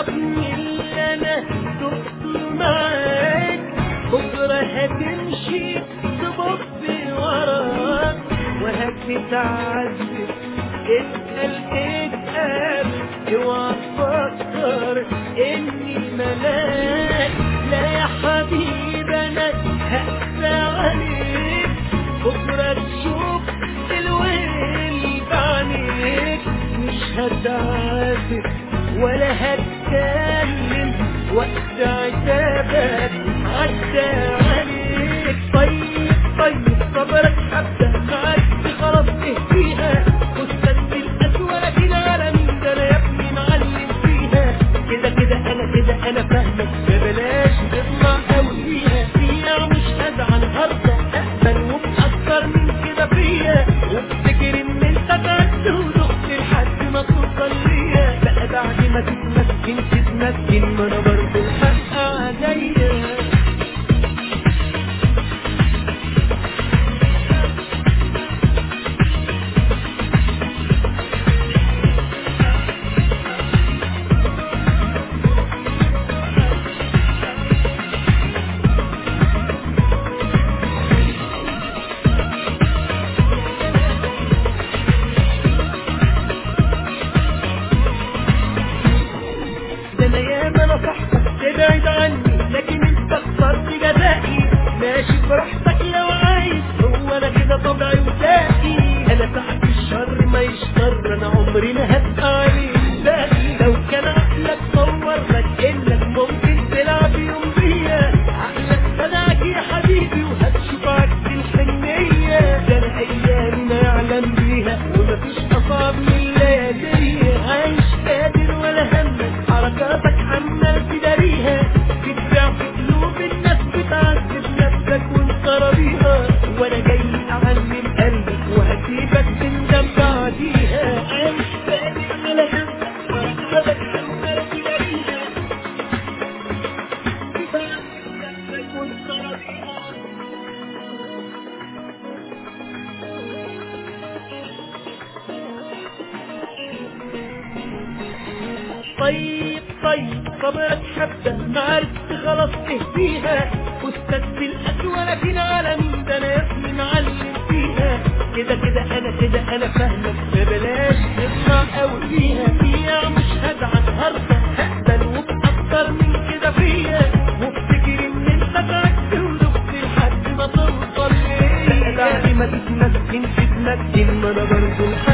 عجبني اللي انا دقته معاك بكرة هتمشي تبص وراك وهتتعذب اسأل اسأل اوعى تفكر اني ملاك لا يا حبيبي انا هقسى عليك بكرة تشوف الويل بعينيك مش هتعاتب ولا هتكلم وقت عتابك عدى عليك طيب طيب صبرك حبة معاك خلاص اهديها خشت الأسوأ كده على مين ده انا يا ابني معلم فيها كده كده انا كده انا فاهمك فبلاش تطلع قوي فيها فيها مش هزعل هرضى اقبل ومأثر من كده فيا وافتكر ان انت تعبت ودخت لحد ما توصل ليا بقى بعد ما تتمكن تتمكن ما انا برضه الحق عليا ده انا ياما نصحتك تبعد عني لكن انت اخترت جزائي ماشي براحتك لو عايز هو انا كده طبعي وذاتي انا ساعة الشر ما يشطر انا عمري ما هبقى عليه باقي لو كان عقلك صور لك انك ممكن تلعب يوم بيا عقلك خدعك يا حبيبي وهتشوف عكس الحنية ده انا ايامي ما يعلم بيها ومفيش اصعب من الليالي عايش قادر ولا همك حركاتك عمال تداريها بتبيع في قلوب الناس بتعذب نفسك وانت راضيها وانا جاي اعلم قلبك وهسيبك تندم بعديها عايش قادر ولا همك حركاتك عمال تداريها بتبيع في نفسك وانت راضيها طيب طيب صبرك حبة ما عرفت خلاص تهديها أستاذ في الأسوأ لكن على مين ده أنا يا ابني معلم فيها كده كده أنا كده أنا فاهمك فبلاش تطلع قوي فيها فيها مش هزعل هرضى هقبل وبأكتر من كده فيا وافتكر إن أنت تعبت ودخت لحد ما توصل ليا بقى بعد ما تتمكن تتمكن ما أنا برضه الحق